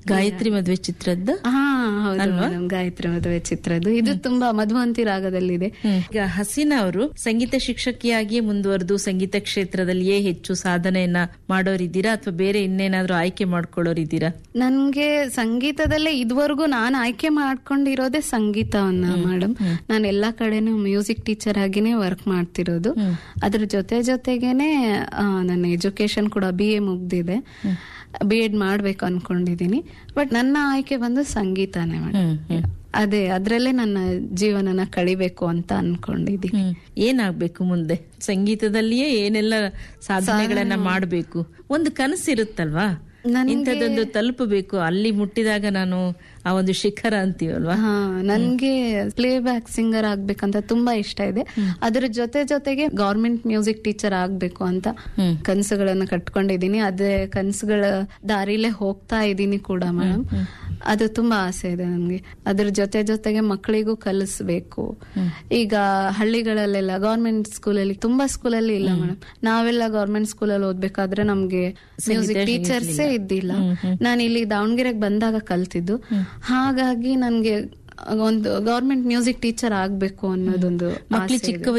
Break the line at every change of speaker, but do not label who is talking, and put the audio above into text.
ಗಾಯತ್ರಿ ಮದ್ವೆ ಚಿತ್ರದ್ದ
ಹಾ ಹೌದು ಮೇಡಮ್ ಗಾಯತ್ರಿ ಮದುವೆ ಚಿತ್ರದ್ದು ಇದು ತುಂಬಾ ಮಧುವಂತಿ ರಾಗದಲ್ಲಿದೆ
ಈಗ ಹಸೀನಾ ಅವರು ಸಂಗೀತ ಶಿಕ್ಷಕಿಯಾಗಿಯೇ ಮುಂದುವರೆದು ಸಂಗೀತ ಕ್ಷೇತ್ರದಲ್ಲಿಯೇ ಹೆಚ್ಚು ಸಾಧನೆಯನ್ನ ಮಾಡೋರಿದ್ದೀರಾ ಅಥವಾ ಬೇರೆ ಇನ್ನೇನಾದ್ರೂ ಆಯ್ಕೆ ಮಾಡ್ಕೊಳ್ಳೋರಿದ್ದೀರಾ
ನನ್ಗೆ ಸಂಗೀತದಲ್ಲೇ ಇದುವರೆಗೂ ನಾನು ಆಯ್ಕೆ ಮಾಡ್ಕೊಂಡಿರೋದೇ ಸಂಗೀತವನ್ನ ಮೇಡಮ್ ನಾನು ಎಲ್ಲಾ ಕಡೆನೂ ಮ್ಯೂಸಿಕ್ ಟೀಚರ್ ಆಗಿನೇ ವರ್ಕ್ ಮಾಡ್ತಿರೋದು ಅದ್ರ ಜೊತೆ ಜೊತೆಗೇನೆ ಆ, ನನ್ನ ಎಜುಕೇಶನ್ ಕೂಡ ಬಿ ಎ ಮುಗ್ದಿದೆ ಬಿ ಎಡ್ ಮಾಡ್ಬೇಕು ಅನ್ಕೊಂಡಿದೀನಿ ಬಟ್ ನನ್ನ ಆಯ್ಕೆ ಬಂದು ಸಂಗೀತನೇ ಮೇಡಮ್ ಅದೇ ಅದ್ರಲ್ಲೇ ನನ್ನ ಜೀವನನ ಕಳಿಬೇಕು ಅಂತ ಅನ್ಕೊಂಡಿದೀನಿ
ಹ್ಮ್. ಏನಾಗ್ಬೇಕು ಮುಂದೆ ಸಂಗೀತದಲ್ಲಿಯೇ ಏನೆಲ್ಲ ಸಾಧನೆಗಳನ್ನ ಮಾಡಬೇಕು ಒಂದು ಕನಸಿರುತ್ತಲ್ವಾ ಇಂಥದ್ದೊಂದು ತಲುಪಬೇಕು ಅಲ್ಲಿ ಮುಟ್ಟಿದಾಗ ನಾನು ಆ ಒಂದು ಶಿಖರ ಅಂತೀವಲ್ವಾ
ಹಾ ನನ್ಗೆ ಪ್ಲೇ ಬ್ಯಾಕ್ ಸಿಂಗರ್ ಆಗ್ಬೇಕಂತ ತುಂಬಾ ಇಷ್ಟ ಇದೆ ಅದ್ರ ಜೊತೆ ಜೊತೆಗೆ ಗೌರ್ಮೆಂಟ್ ಮ್ಯೂಸಿಕ್ ಟೀಚರ್ ಆಗ್ಬೇಕು ಅಂತ ಕನಸುಗಳನ್ನ ಕಟ್ಕೊಂಡಿದೀನಿ ಅದೇ ಕನಸುಗಳ ದಾರಿಲೇ ಹೋಗ್ತಾ ಇದ್ದೀನಿ ಕೂಡ ಮೇಡಮ್ ಅದು ತುಂಬಾ ಆಸೆ ಇದೆ ನನ್ಗೆ ಅದ್ರ ಜೊತೆ ಜೊತೆಗೆ ಮಕ್ಕಳಿಗೂ ಕಲಿಸ್ಬೇಕು ಈಗ ಹಳ್ಳಿಗಳಲ್ಲೆಲ್ಲ ಗೌರ್ಮೆಂಟ್ ಸ್ಕೂಲಲ್ಲಿ ತುಂಬಾ ಸ್ಕೂಲಲ್ಲಿ ಇಲ್ಲ ಮೇಡಮ್ ನಾವೆಲ್ಲ ಗೌರ್ಮೆಂಟ್ ಸ್ಕೂಲಲ್ಲಿ ಓದ್ಬೇಕಾದ್ರೆ ನಮ್ಗೆ ಮ್ಯೂಸಿಕ್ ಟೀಚರ್ಸೇ ಇದ್ದಿಲ್ಲ ನಾನು ಇಲ್ಲಿ ದಾವಣಗೆರೆಗೆ ಬಂದಾಗ ಕಲ್ತಿದ್ದು ಹಾಗಾಗಿ ನನ್ಗೆ ಒಂದು ಗೌರ್ಮೆಂಟ್ ಮ್ಯೂಸಿಕ್ ಟೀಚರ್ ಆಗ್ಬೇಕು ಅನ್ನೋದೊಂದು
ಮಕ್ಳು
ಆಸೆ ಇದೆ.
ಚಿಕ್ಕ